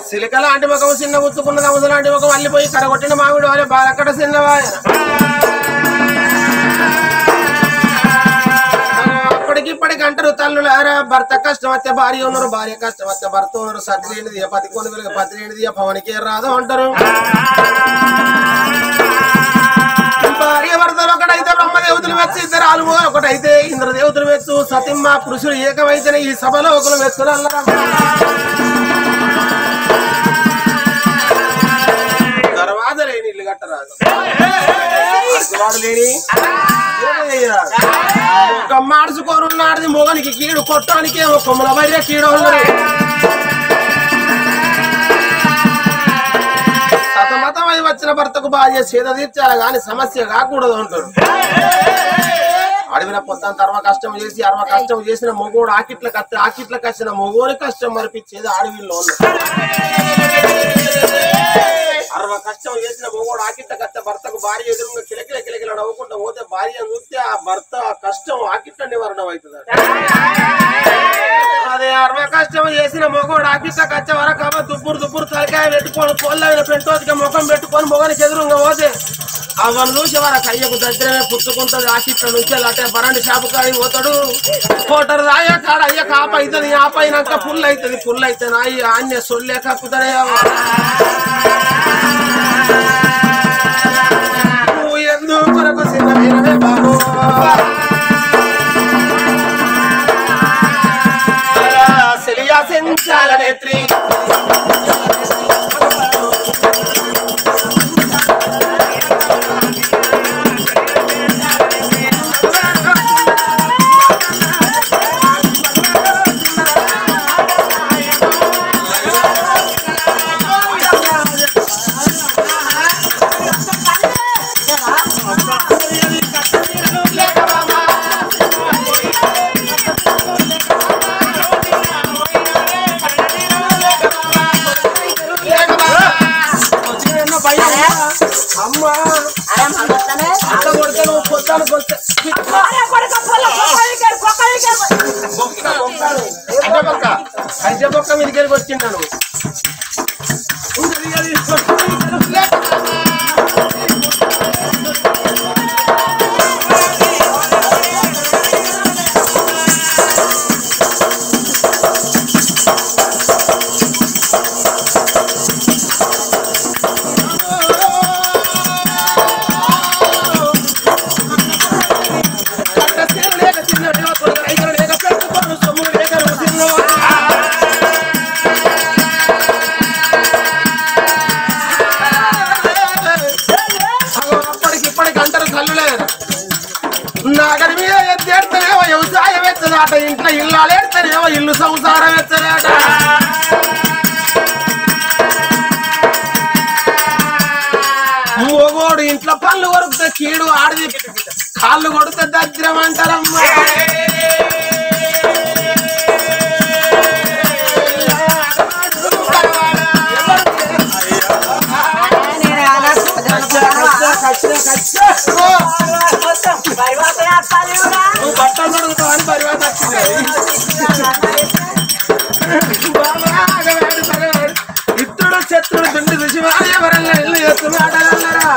సిలిక లాంటి ముఖం చిన్న గుచ్చుకున్న కమస లాంటి ముఖం అల్లిపోయి కడగొట్టిన మామిడి వారే బాలక్కడ చిన్నవాయన అప్పటికిప్పటికి అంటారు తల్లులారా భర్త కష్టం వస్తే భార్య ఉన్నారు భార్య కష్టం వస్తే భర్త ఉన్నారు సతి లేనిది పతి కొన్ని వెలుగు పతి లేనిది పవనికి రాదు అంటారు భార్య భర్తలు ఒకటైతే బ్రహ్మదేవతలు మెచ్చు ఇద్దరు ఆలు ఒకటైతే ఇంద్రదేవతలు మెచ్చు సతిమ్మ పురుషులు ఏకమైతేనే ఈ సభలో ఒకరు మెచ్చులు తర్వాత లేని ఇల్లు కట్టరాదు అరకువాడు లేని ఏమీ చేయరాదు. ఒక మార్చుకోనున్నాడు మొగనికి కీడు కొట్టడానికి ఏమో కొమ్మల భార్య కీడు ఉన్నది సతమతమై వచ్చిన భర్తకు భార్య చేద తీర్చాలి గాని సమస్య కాకూడదు అంటాడు అడవిన పొద్దున తర్వ కష్టం చేసి అరవ కష్టం చేసిన మొగోడు ఆకిట్ల కత్తి ఆకిట్ల కచ్చిన మొగోని కష్టం మరిపించేది అడవిలో ఉన్న అరవ కష్టం చేసిన మొగోడు ఆకిట్ల కత్త భర్తకు భార్య ఎదురుగా కిలకిల కిలకిల నవ్వుకుంటూ పోతే భార్య చూస్తే ఆ భర్త ఆ కష్టం ఆకిట్ల నివారణ అవుతుంది అదే అరవ కష్టం చేసిన మొగోడు ఆకిట్ల కచ్చ వరకు అవ్వ దుప్పురు దుప్పురు తలకాయ పెట్టుకొని పొల్లైన పెంటోదిగా ముఖం పెట్టుకొని మొగనికి ఎదురుగా పోతే అవన్నీ చూసి వరకు అయ్యకు దగ్గరమే పుచ్చుకుంటది ఆకిట్ల నుంచి అటే బరండి షాపు కాడి పోతాడు కోటర్ రాయ కాడ అయ్య కాప అవుతుంది ఆప అయినాక ఫుల్ అవుతుంది ఫుల్ అయితే నాయి ఆన్య సొల్లే కక్కుతాడే నువ్వు ఎందుకు కొరకు సిద్ధమైనవే బాబు సెలియా సెంచాల నేత్రి అమ్మా అట్లా కొడితే నువ్వు పొద్దాను కొడితే బొక్క బొక్కలు అయితే బొక్క అయితే బొక్క మీ దగ్గరికి వచ్చింటాను లేక చిన్న రైతులు లేక పెట్టుకోను సొమ్ము లేక నువ్వు తిన్నవా అగో అప్పటికి ఇప్పటికి అంటారు కల్లులేదు నాగరి మీద ఎత్తేడతానేమో వ్యవసాయం ఎత్తదాట ఇంట్లో ఇల్లు ఆడేడతానేమో ఇల్లు సంసారం ఎత్తదాట మొగోడు ఇంట్లో పళ్ళు కొరుకుతే కీడు ఆడిది కాళ్ళు కొడితే దరిద్రం అంటారమ్మా నువ్వు బట్టలు దొరుకుతావు అని పరివాత ఇత్తుడు శత్రుడు దుండి రుచి ఎవరన్నా ఇల్లు చేస్తున్నాడన్నారా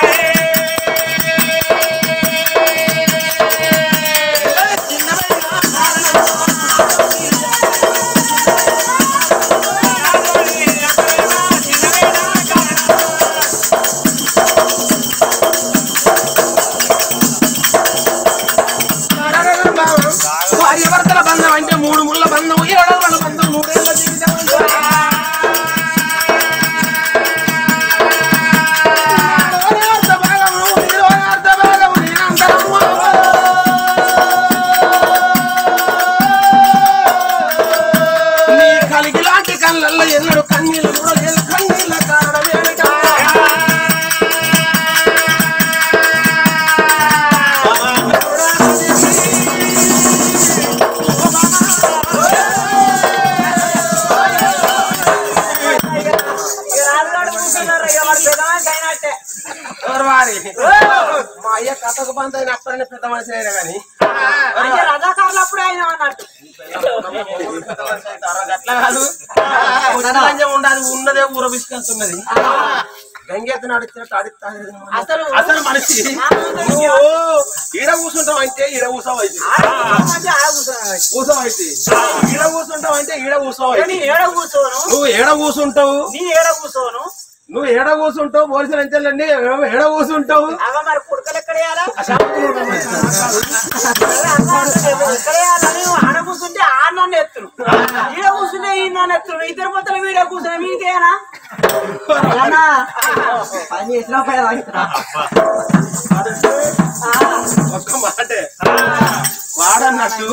భార్య భర్తల బంధం అంటే మూడు ముళ్ళ బంధం ఏడవ బంధం మూడేళ్ల జీవితం అర్థ భాగము, నీలో అర్థ భాగము, నేనంతరము. నీ కలిగి లాంటి కళ్ళల్లో ఎన్నడు కన్నీళ్ళు కూడా లేదు కన్నీళ్ళ కారణం ఏమిటా ఎవరు వారి మా అయ్య కథకు బంద్ అయిన అప్పుడనే పెద్ద మనిషి అయినా కానీ రజాకారులు అప్పుడే అయినా అన్నట్టు అట్లా కాదు లంజం ఉండదు ఉన్నదే ఊర విసుకొస్తున్నది గంగెత్తు నడిచినట్టు అడుగుతాను అసలు అసలు మనిషి నువ్వు ఈడ కూర్చుంటావు అంటే ఈడ కూసావు అయితే అంటే ఆడ కూర్చోవాలి. కూసావు అయితే ఈడ కూర్చుంటావు అంటే ఈడ కూసావు నీ అయితే ఏడ కూర్చోను నువ్వు ఏడ కూర్చుంటావు నీ ఏడ కూర్చోను నువ్వు ఏడ కూర్చుంటావు పోలీసులు ఎంచండి ఏడ కూర్చుంటావు అవ మరి కుడకలు ఎక్కడ వేయాలా ఎక్కడ వేయాలని ఆడ కూర్చుంటే ఆడ నన్ను ఎత్తును ఈడ కూర్చుంటే ఈ నన్ను ఎత్తును ఇద్దరు మొత్తం వీడియో కూర్చున్నా మీకేనా పని చేసిన ఒక్క మాటే వాడన్నట్టు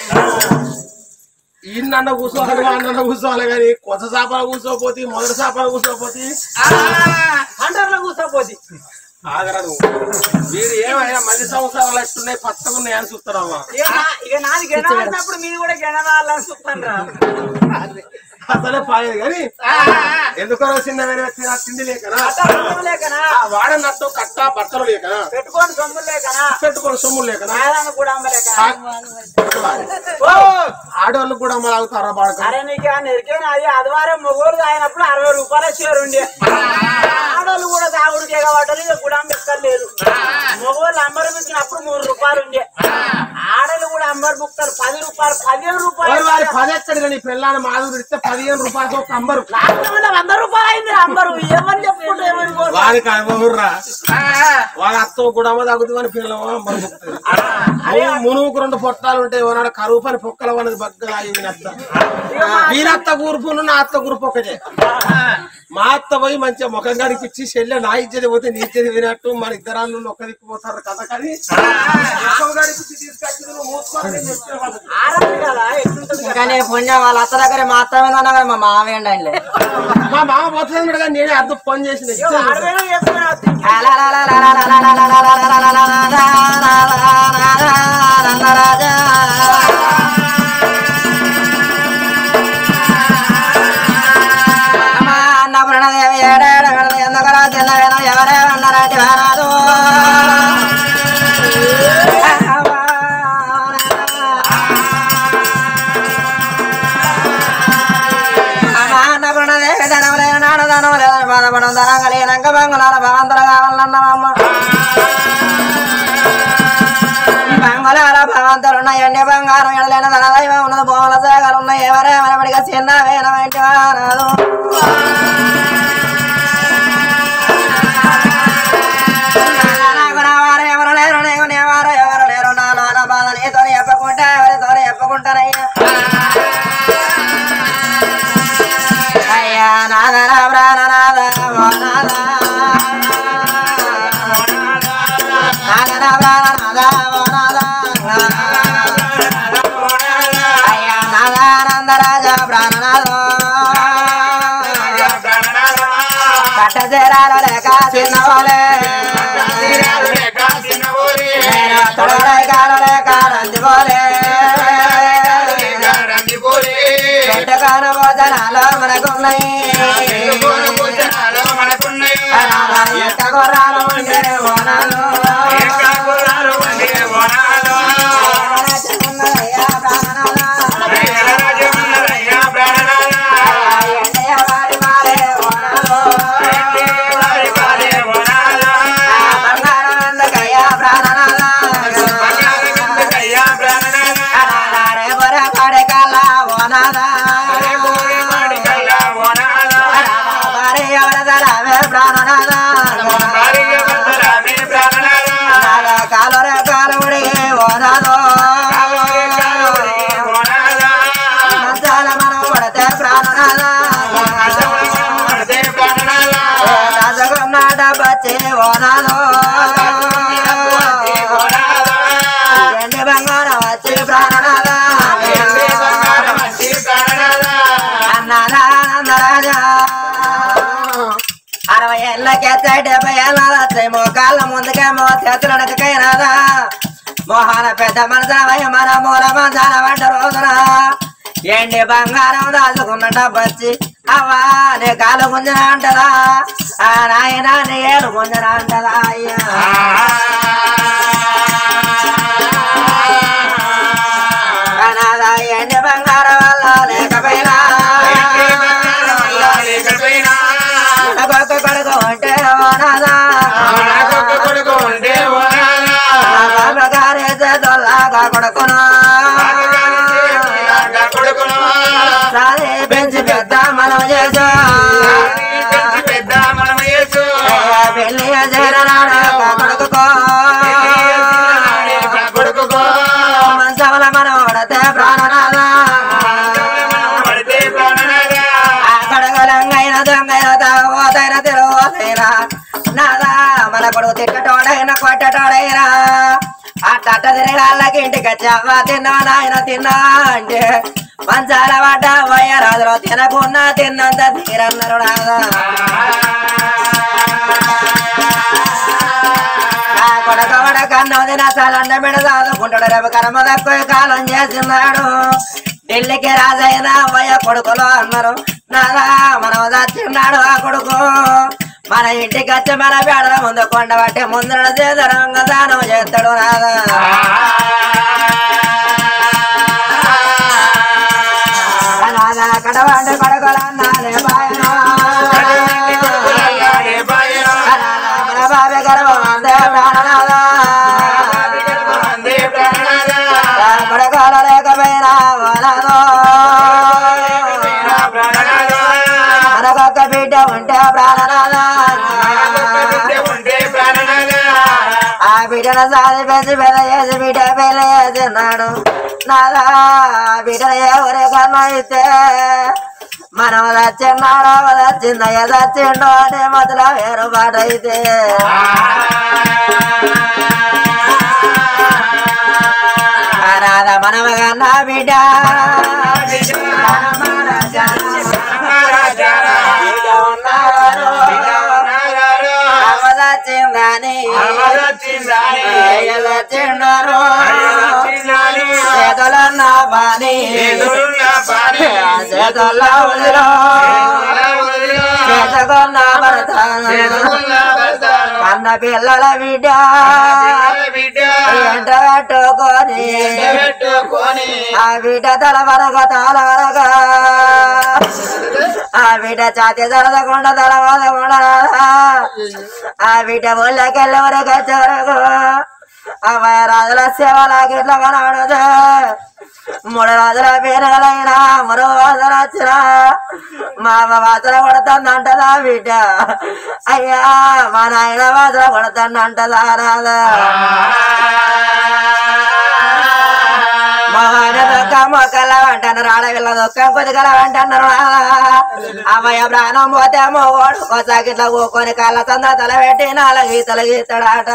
ఈయన కూర్చోవాలి వాడన్న కూర్చోవాలి కానీ కొత్త చేపలు కూర్చోపోతే మొదటి చేపలు కూర్చోపోతే అండర్లో కూర్చోపోతే ఆగరా నువ్వు మీరు ఏమైనా మళ్ళీ సంవత్సరాలు ఎట్టున్నాయి పచ్చగా ఉన్నాయి అని చూస్తారమ్మా ఇక నా- ఇక నాది గెనవాడినప్పుడు మీరు కూడా గెనవాలని చూస్తాను రా అసలే పాయదు కానీ ఎందుకో చిన్న వేరే తిన తిండి లేకనా సొమ్ము లేకనా ఆ వాడన్నట్టు కట్ట బట్టలు లేకనా పెట్టుకోని సొమ్ము లేకనా పెట్టుకొని సొమ్ములు లేకనా ఆదాన్ని కూడా అమ్మలేక ఓ, ఆడవాళ్ళు కూడా అమ్మ తాగుతారా బాడక అరే నీకు ఆ నెరికేనా అది ఆదివారం మొగోడు తాగినప్పుడు అరవై రూపాయల షేర్ ఉండే ఆడోళ్ళు కూడా తాగుడికి ఎగబడ్డలు ఇక గుడాం ఎక్కర్లేదు మొగోళ్ళు అంబరు బుక్కినప్పుడు మూడు రూపాయలు ఉండే ఆడలు కూడా అంబరు బుక్తారు పది రూపాయలు పదిహేను రూపాయలు వారి పది ఎక్కడ నీ పిల్లని మాధుడు ఇస్తే పదిహేను రూపాయలతో ఒక అంబరు లాక్డౌన్ వంద రూపాయలు అయింది అంబరు ఏమని చెప్పుకుంటే ఏమని కోరు? వారికి అనుభవర్రా వారి అత్త కూడా అమ్మ తగ్గుతుందని పిల్లలు అంబరు పుక్కుతుంది. మును- మునుగుకు రెండు పొట్టాలు ఉంటాయి ఓనాడు కరువు పని పొక్కల అనేది బగ్గలా ఈయన అత్త వీరత్త కూర్పును నా అత్త కూర్పు ఒకటే మా అత్త పోయి మంచిగా ముఖం కనిపించి చెల్లె నా ఇచ్చేది పోతే నీ ఇచ్చేది వినట్టు మన ఇద్దరాళ్ళు ఒక్క దిక్కుపోతారు కథ కానీ ముఖం కనిపించి తీసుకొచ్చి నువ్వు మూసుకొని నేను చెప్పిన పద్ధతి. ఆడదు కదా ఎట్లుంటది కదా. కానీ పుణ్యం వాళ్ళ అత్త దగ్గర మాత్రమే ఉన్నా కానీ మా మావేండి ఆయనలే మా మామ పోతుంది కానీ నేనే అర్థం పని చేసిన ఇక ఆడవేళ చెప్తున్నా అన్నపూర్ణదేవి ఏడేడు ఎందుకరా చిన్న ఎవరే ఉన్నారంటే రాదు అన్నపూర్ణదేవి ధనములే నాడు ధనములే బాధపడం ధనం కలిగినాక బంగుళాల భగవంతులు కావాలన్నమ్మ బంగుళాల భగవంతులు ఉన్నాయండి బంగారం ఎడలేని ధన దైవం ఉన్నది భూముల సేగలు ఉన్నాయి ఎవరే మనబడిగా చిన్న వేల వంటి వారాలు వారు ఎవరు లేరు నీకు నీ వారు ఎవరు లేరు నాలో నా బాధ నీతో చెప్పకుంటే ఎవరితో చెప్పుకుంటానయ్యా అయ్యా నాదన ప్రాణనాద ఓ నాద నాదన ప్రాణనాద ఓ నాద అయ్యా నాదానందరాజ ప్రాణనాథ కట్ట చేరాలు లేక చిన్నవాలే నేను తొడలై కాలు లేక రందిపోలే చెట్టు కాను భోజనాలు మనకున్నాయి రాధా ఎక్క గుర్రాలు ఉండే ఓనాలు ఉన్నదయ్యా ప్రాణనాథ. ఎండయ్య వారి మారే ఓనాలు. ఆ బంగారం ఎందుకయ్యా ప్రాణనాథ. రారే బొరే పాడే కల్లా ఓనాథ. రాధా వారి ఎవరిదరావే ప్రాణనాథ. రాధా కాలురే కాలుడి ఓనాథ. మంచాల మనం పడితే ప్రాణనాథ. రాజగున్నాడ బచ్చి ఓనాథ. ఎండి బంగారం వచ్చి ప్రాణనాథ. అన్నారాజా అరవై ఏళ్ళకే డెబ్బై ఏళ్ళ వచ్చాయి మోకాళ్ళ ముందుకేమో చేతులు నడకైనాదా మోహాల పెద్ద మనసవై మన మూల మంచాల వంట రోజున ఎండి బంగారం దాచుకున్న డబ్బొచ్చి అవ్వా నీ కాలు గుంజన అంటదా ఆ నాయన నీ ఏలు గుంజన అంటదా అయ్యా అనాథ ఎండి బంగారం వల్ల లేకపోయినా కొడుకును సారే పెంచి పెద్ద మనం చేసు పెళ్లి చేరనాడు కొడుకో మంచముల మనోడతే ప్రాణనాథ కడగలంగైన దొంగైన తాగబోతైన తిరగబోతైన నాదా మన కొడుకు తిట్టటోడైన కొట్టటోడైనా అట్ట తిరగాళ్ళకి ఇంటికి వచ్చావా తిన్నా నాయన తిన్నా అంటే మంచాల పడ్డ పోయ రాజులో తినకున్నా తిన్నంత తీరన్నారు నాదా నా కొడక కొడక నోదిన సలండ మిడ చదువుకుంటాడు రేపు కర్మ తక్కువ కాలం చేస్తున్నాడు ఢిల్లీకి రాజైన అమ్మయ్య కొడుకులు అన్నారు నాదా మనం చచ్చిన్నాడు ఆ కొడుకు మన ఇంటికి వచ్చి మన పేడల ముందు కొండ పట్టి ముందు చేదరంగా దానం చేస్తాడు నాదా నాదా కడవండి కొడుకులు అన్నారే బాయన మన బాబే గర్వం అందే ప్రాణనాదా కొడుకులు లేకపోయినా వలదో మనకొక్క బిడ్డ ఉంటే ప్రాణనాదా ఆ బిడ్డను సాది పెంచి పెద్ద చేసి బిడ్డ పెళ్లి చేసినాడు నాదా బిడ్డను ఎవరి కన్నా ఇస్తే మనం చచ్చిన్నాడో చచ్చిందయ్య చచ్చిండో అని మొదలు వేరు పాట అయితే రాధ మనమ కన్నా బిడ్డ అవదచ్చిందని చచ్చిండరు చేతులన్న బాని చేతుల్లో ఉదిరో చేతుకున్న భర్త కన్న పిల్లల బిడ్డ ఎంట పెట్టుకొని ఆ బిడ్డ తల వరగ తల వరగ ఆ బిడ్డ ఛాతి తలదకుండా తల వదకుండా ఆ బిడ్డ ఊళ్ళకెళ్ళి వరకు వచ్చే వరకు అమ్మాయి రాజుల సేవలాగి ఇట్లా కనబడదు మూడు రోజుల పేరుగలైనా మరో వాసన వచ్చిన మా అమ్మ వాసన కొడుతుందంటదా బిడ్డ అయ్యా మా నాయన వాసన కొడుతుందంటదా రాదా మహాన దొక్క మొక్కల అంటున్నారు ఆడవిల్ల దొక్క కొద్దిగల అంటున్నారు అమ్మయ్య ప్రాణం పోతే మొగోడు కొసాకిట్లా కూకొని కాళ్ళ చంద తల పెట్టి నాలుగు గీతలు గీతాడాట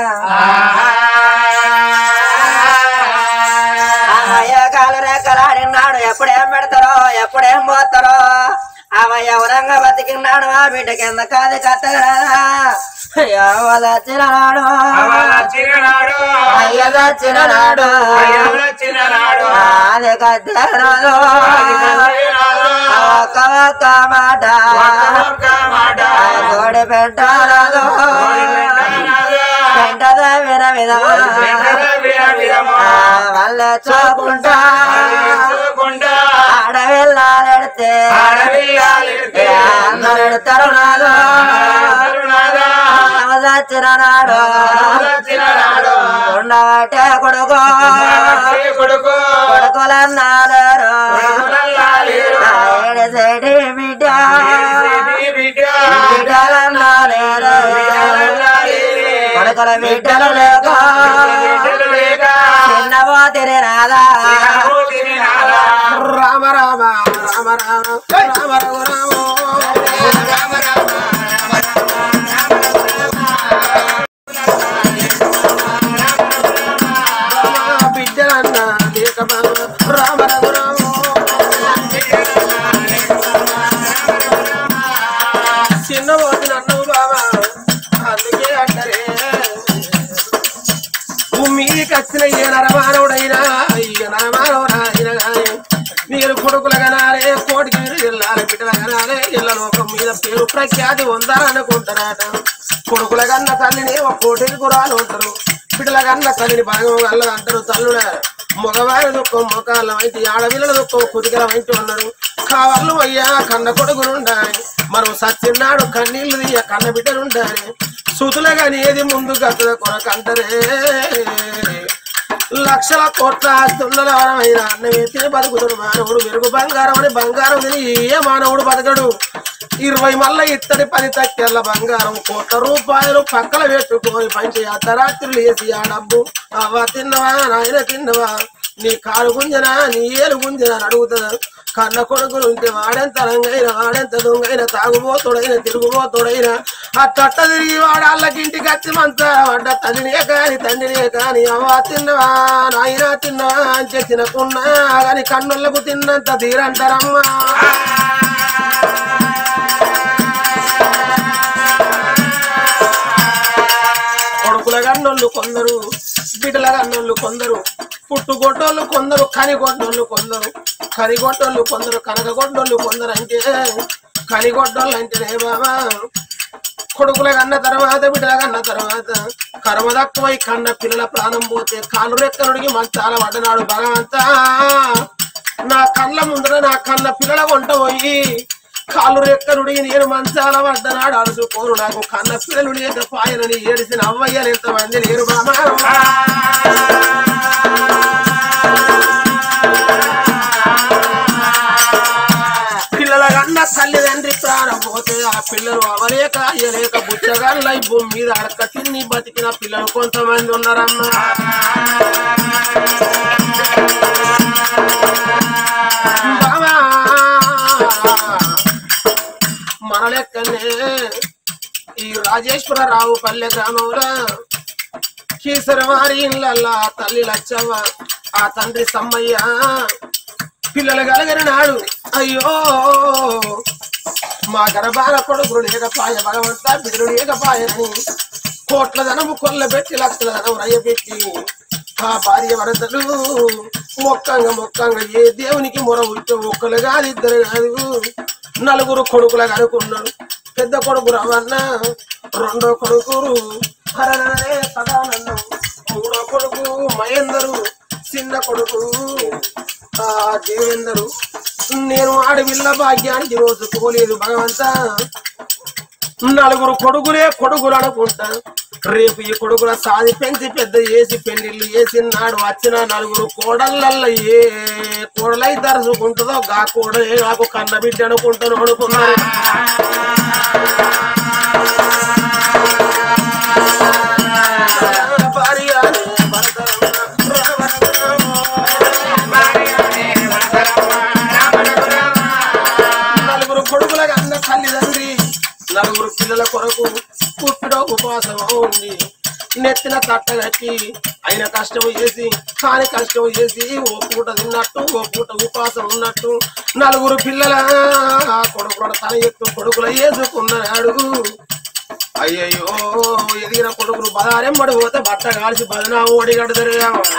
అమ్మయ్య కాలు రెక్కలాడినాడు ఎప్పుడేం పెడతారో ఎప్పుడేం పోతారో అమ్మయ్య ఎవరంగా బతికినాడు ఆ బిడ్డ కింద కాదు కత్తగరా వచ్చినాడు అయ్య వచ్చినాడు అది కత్తరాదు ఒక్క ఒక్క మాట తోడి పెట్టరాదు వెంటద విన విధమా వాళ్ళ చూకుంటా ఆడవిల్లాలెడితే అందరు ఎడతారు నాదు వచ్చిన నాడు ఉండబట్టే కొడుకు కొడుకు కొడుకులన్నారు ఏడిసేటి బిడ్డ బిడ్డ బిడ్డలన్నారు కొడుకుల బిడ్డలు లేక చిన్నపోతిరి రాదా రామ రామ రామ రామ రామ రఘు రామ బిడ్డలన్న రామ రఘు రామ చిన్న పోతున్న అన్నవు బాబా అందుకే అంటారే మీదికి వచ్చిన ఏ నరమానవుడైనా ఇక నరమానవుడైనా కానీ మీరు కొడుకుల కనాలే కోటికి మీరు వెళ్ళాలి బిడ్డల కనాలే ఇళ్ళ లోకం మీద పేరు ప్రఖ్యాతి ఉందాలనుకుంటారట కొడుకుల కన్న తల్లిని ఒక కోటికి కురాలు ఉంటారు బిడ్డల కన్న తల్లిని భాగం వల్ల అంటారు తల్లుల మగవారి దుఃఖం మొకాల వంటి ఆడపిల్లల దుఃఖం కుదికల వంటి ఉన్నారు కావాళ్ళు అయ్యా కన్న కొడుకులు ఉండాలి మనం సత్యనాడు కన్నీళ్లు తీయ కన్న బిడ్డలు ఉండాలి సుతుల గాని ఏది ముందు గతుల కొరకంటరే లక్షల కోట్ల ఆస్తుల వరమైన అన్నమే తిని బతుకుతాడు మానవుడు వెరుగు బంగారం అని బంగారం తిని ఏ మానవుడు బతకడు ఇరవై మళ్ళ ఇత్తడి పది తక్కెళ్ళ బంగారం కోట్ల రూపాయలు పక్కల పెట్టుకొని పంచి అర్ధరాత్రులు వేసి ఆ డబ్బు అవ్వ తిన్నవా నాయన తిన్నవా నీ కాలు గుంజనా నీ ఏలు గుంజనా అని అడుగుతుంది కన్న కొడుకులు ఉంటే వాడెంత రంగైన వాడెంత దొంగైన తాగుబోతుడైన తిరుగుబోతుడైన ఆ తట్ట తిరిగి వాడాళ్ళకి ఇంటికి వచ్చి మంత పడ్డ తల్లినే కాని తండ్రినే కాని అవ్వ తిన్నవా నాయన తిన్నవా అని తినకున్నా కానీ కన్నులకు తిన్నంత తీరంటారమ్మా కొడుకుల గన్నోళ్ళు కొందరు బిడ్డల గన్నోళ్ళు కొందరు పుట్టుగొడ్డోళ్ళు కొందరు కనిగొడ్డోళ్ళు కొందరు కనిగొడ్డోళ్ళు కొందరు కనకగొడ్డోళ్ళు కొందరు అంటే కనిగొడ్డోళ్ళు అంటేనే బాబా కొడుకుల కన్న తర్వాత బిడ్డల కన్న తర్వాత కర్మ తక్కువై కన్న పిల్లల ప్రాణం పోతే కాలు రెక్కనుడికి మంచాల పడ్డనాడు భగవంతా నా కళ్ళ ముందర నా కన్న పిల్లల వంట పోయి కాలు రెక్కనుడి నేను మంచాల పడ్డనాడు అడుసుకోరు నాకు కన్న పిల్లలు లేక పాయనని ఏడిసిన అవ్వయ్యలు ఎంతమంది లేరు బామా పిల్లల కన్న తల్లిదండ్రి ప్రాణం పోతే ఆ పిల్లలు అవలేక అయ్యలేక బుచ్చగాళ్ళై భూమి మీద అడక తిని బతికిన పిల్లలు కొంతమంది ఉన్నారమ్మా బావా, మన లెక్కనే ఈ రాజేశ్వరరావు పల్లె గ్రామంలో కీసరవారి ఇళ్ళల్లా తల్లి లచ్చవ్వ ఆ తండ్రి సమ్మయ్య పిల్లలు కలగని నాడు అయ్యో మా గర్భాల కొడుకులు లేకపాయ భగవంతా బిడ్డలు లేకపాయని కోట్ల ధనము కొల్లబెట్టి లక్షల ధనం రయ్యబెట్టి ఆ భార్య వరదలు మొక్కంగా మొక్కంగా ఏ దేవునికి మొర ఉంటే ఒక్కలు కాదు ఇద్దరు కాదు నలుగురు కొడుకులు కనుకున్నాడు పెద్ద కొడుకు రవన్న రెండో కొడుకురు హరనరే సదానందం మూడో కొడుకు మహేందరు చిన్న కొడుకు ఆ దేవేందరు నేను ఆడవిల్ల భాగ్యానికి రోజు పోలేదు భగవంతా నలుగురు కొడుకులే కొడుకులు అనుకుంటా రేపు ఈ కొడుకుల సాది పెంచి పెద్ద చేసి పెళ్లిళ్ళు చేసినాడు వచ్చిన నలుగురు కోడళ్ళల్లో ఏ కోడలై దరుచుకుంటుందో గా కోడలే నాకు కన్న బిడ్డ అనుకుంటాను అనుకున్నారు భార్య నలుగురు కొడుకులకు అన్న తల్లిదండ్రి నలుగురు పిల్లల కొరకు పుట్టిన ఉపవాసం ఉంది నెత్తిన తట్ట కట్టి అయిన కష్టం చేసి కాని కష్టం చేసి ఓ పూట తిన్నట్టు ఓ పూట ఉపవాసం ఉన్నట్టు నలుగురు పిల్లల కొడుకుల తన ఎత్తు కొడుకుల వేసుకున్నాడు అయ్యయ్యో ఎదిగిన కొడుకులు బదారెంబడి పోతే బట్ట కాల్చి బదనా ఓడి కడతారు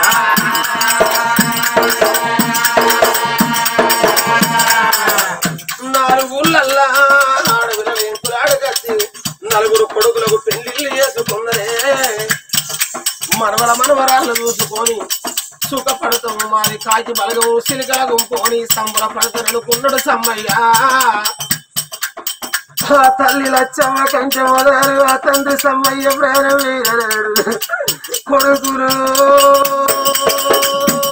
నాలుగుళ్ళల్లా ఆడవిల వెంకులాడు కత్తి నలుగురు కొడుకులకు పెళ్లిళ్ళు చేసుకున్నరే మనవల మనవరాళ్ళు చూసుకొని సుఖపడతాం మాది కాకి బలగము సిలికల గుంపుకొని సంబరపడతారనుకున్నాడు సమ్మయ్య ఆ తల్లి లచ్చమ్మ కంచె మొదలు ఆ తండ్రి సమ్మయ్య ప్రాణం వేయడాడు కొడుకులు